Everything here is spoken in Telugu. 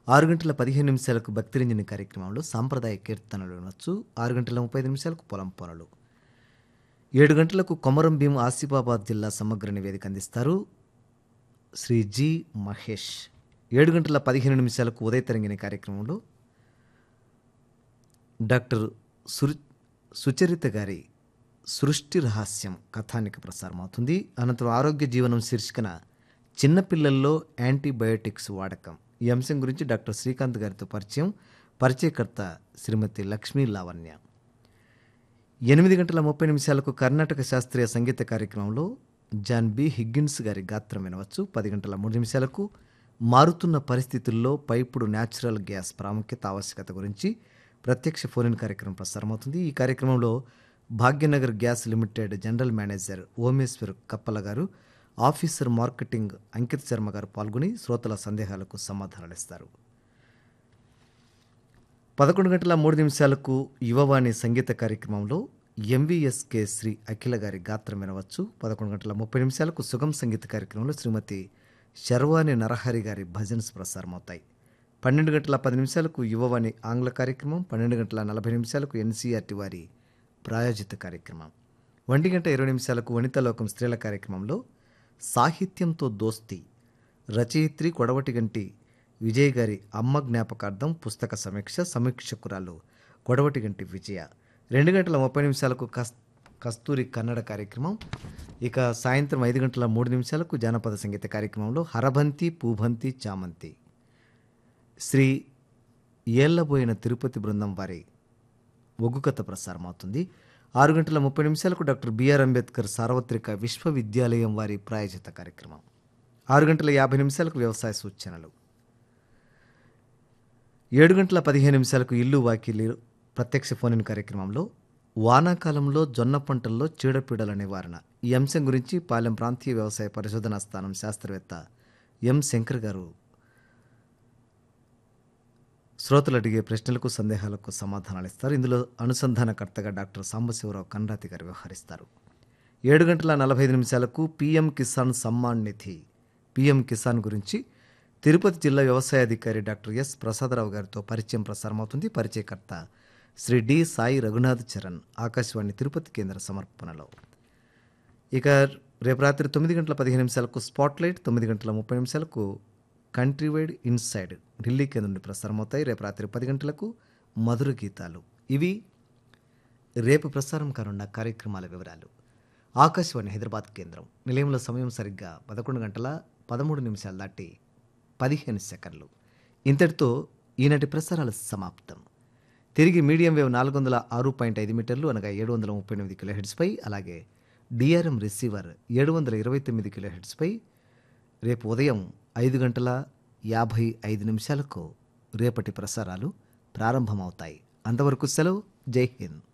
ఆరు గంటల పదిహేను నిమిషాలకు భక్తిరంజని కార్యక్రమంలో సాంప్రదాయ కీర్తనలు వినొచ్చు ఆరు గంటల ముప్పై ఐదు నిమిషాలకు పొలం పనులు ఏడు గంటలకు కొమరం భీం ఆసిఫాబాద్ జిల్లా సమగ్ర నివేదిక అందిస్తారు శ్రీ జి మహేష్ ఏడు గంటల పదిహేను నిమిషాలకు ఉదయ తరంగిణి కార్యక్రమంలో డాక్టర్ సురు సుచరిత గారి సృష్టి రహస్యం కథానిక ప్రసారం అవుతుంది అనంతరం ఆరోగ్య జీవనం శీర్షికన చిన్నపిల్లల్లో యాంటీబయోటిక్స్ వాడకం ఈ అంశం గురించి డాక్టర్ శ్రీకాంత్ గారితో పరిచయం పరిచయకర్త శ్రీమతి లక్ష్మీ లావణ్య ఎనిమిది గంటల ముప్పై నిమిషాలకు కర్ణాటక శాస్త్రీయ సంగీత కార్యక్రమంలో జాన్ బి హిగ్గిన్స్ గారి గాత్రం వినవచ్చు పది గంటల మూడు నిమిషాలకు మారుతున్న పరిస్థితుల్లో పైపుడు న్యాచురల్ గ్యాస్ ప్రాముఖ్యత ఆవశ్యకత గురించి ప్రత్యక్ష ఫోన్ కార్యక్రమం ప్రసారమవుతుంది ఈ కార్యక్రమంలో Bhagyanagar gas limited general manager Omeshwar Kappala garu officer marketing Ankit Sharma గారు పాల్గొని శ్రోతల సందేహాలకు సమాధానాలు ఇస్తారు పదకొండు గంటల మూడు నిమిషాలకు యువవాణి సంగీత కార్యక్రమంలో ఎంవిఎస్కే శ్రీ అఖిల గారి గాత్రం వినవచ్చు పదకొండు గంటల ముప్పై నిమిషాలకు సుగం సంగీత కార్యక్రమంలో శ్రీమతి శర్వాణి నరహరి గారి భజన్స్ ప్రసారమవుతాయి పన్నెండు గంటల పది నిమిషాలకు యువవాణి ఆంగ్ల కార్యక్రమం పన్నెండు గంటల నలభై నిమిషాలకు ఎన్సీఆర్టీ వారి ప్రాయోజిత కార్యక్రమం ఒంటి గంట ఇరవై నిమిషాలకు వనితాలోకం స్త్రీల కార్యక్రమంలో సాహిత్యంతో దోస్తి రచయిత్రి కొడవటిగంటి విజయ్ గారి అమ్మ జ్ఞాపకార్థం పుస్తక సమీక్ష సమీక్షకురాలు కొడవటిగంటి విజయ రెండు గంటల ముప్పై నిమిషాలకు కస్ కస్తూరి కన్నడ కార్యక్రమం ఇక సాయంత్రం ఐదు గంటల మూడు నిమిషాలకు జానపద సంగీత కార్యక్రమంలో హరభంతి పూభంతి చామంతి శ్రీ ఏళ్లబోయిన తిరుపతి బృందం వారి ఒగ్గుకథ ప్రసారమవుతుంది ఆరు గంటల ముప్పై నిమిషాలకు డాక్టర్ బిఆర్ అంబేద్కర్ సార్వత్రిక విశ్వవిద్యాలయం వారి ప్రాయోజిత కార్యక్రమం ఆరు గంటల యాభై నిమిషాలకు వ్యవసాయ సూచనలు ఏడు గంటల పదిహేను నిమిషాలకు ఇల్లు వాకిలి ప్రత్యక్ష ఫోన్ కార్యక్రమంలో వానాకాలంలో జొన్న పంటల్లో చీడపీడల నివారణ ఈ అంశం గురించి పాలెం ప్రాంతీయ వ్యవసాయ పరిశోధనా స్థానం శాస్త్రవేత్త ఎం శంకర్ గారు శ్రోతలు అడిగే ప్రశ్నలకు సందేహాలకు సమాధానాలు ఇస్తారు ఇందులో అనుసంధానకర్తగా డాక్టర్ సాంబశివరావు కండ్రాతి గారు వ్యవహరిస్తారు ఏడు గంటల నలభై ఐదు నిమిషాలకు పీఎం కిసాన్ సమ్మాన్ నిధి పీఎం కిసాన్ గురించి తిరుపతి జిల్లా వ్యవసాయ అధికారి డాక్టర్ ఎస్ ప్రసాదరావు గారితో పరిచయం ప్రసారమవుతుంది పరిచయకర్త శ్రీ డి సాయి రఘునాథ్ చరణ్ ఆకాశవాణి తిరుపతి కేంద్ర సమర్పణలో ఇక రేపు రాత్రి తొమ్మిది గంటల పదిహేను నిమిషాలకు స్పాట్లైట్ తొమ్మిది గంటల ముప్పై నిమిషాలకు కంట్రీ వైడ్ ఇన్సైడ్ ఢిల్లీ కేంద్రం నుండి ప్రసారమవుతాయి రేపు రాత్రి పది గంటలకు మధుర గీతాలు ఇవి రేపు ప్రసారం కానున్న కార్యక్రమాల వివరాలు ఆకాశవాణి హైదరాబాద్ కేంద్రం నిలయంలో సమయం సరిగ్గా పదకొండు గంటల పదమూడు నిమిషాలు దాటి పదిహేను సెకండ్లు ఇంతటితో ఈనాటి ప్రసారాలు సమాప్తం తిరిగి మీడియం వేవ్ నాలుగు వందల ఆరు పాయింట్ ఐదు మీటర్లు అనగా ఏడు వందల ముప్పై ఎనిమిది కిలో హెడ్స్పై అలాగే డిఆర్ఎం రిసీవర్ ఏడు వందల ఇరవై తొమ్మిది కిలో హెడ్స్పై రేపు ఉదయం ఐదు గంటల యాభై ఐదు నిమిషాలకు రేపటి ప్రసారాలు ప్రారంభమవుతాయి అంతవరకు సెలవు జై హింద్